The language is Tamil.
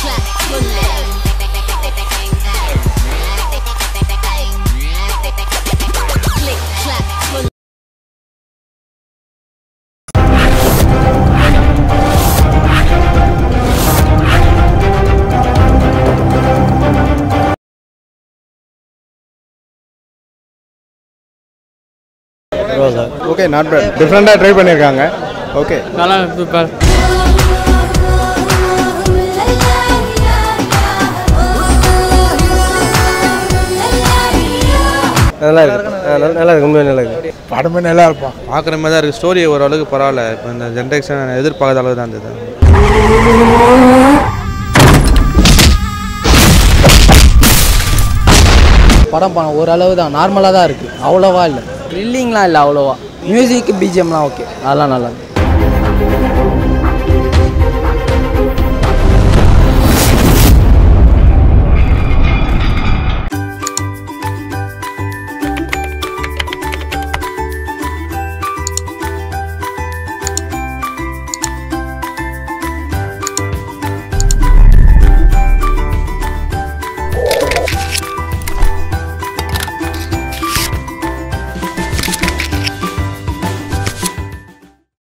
ஓகே நாட் பேட் டிஃப்ரெண்ட்டாக ட்ரை பண்ணியிருக்காங்க ஓகே நல்லா சூப்பர் நல்லா இருக்கு நல்லா இருக்கு உண்மையாக நல்லா இருக்கு படமே நல்லா இருப்பான் பார்க்குற மாதிரி தான் இருக்குது ஸ்டோரி ஓரளவுக்கு பரவாயில்ல இப்போ இந்த ஜென்ரேஷன் எதிர்பார்க்காத அளவு தான் இருந்தது படம் படம் ஓரளவு தான் நார்மலாக தான் இருக்குது அவ்வளோவா இல்லை த்ரில்லிங்லாம் இல்லை அவ்வளோவா மியூசிக் பிஜிஎம்லாம் ஓகே அதெல்லாம் நல்லா இருக்கு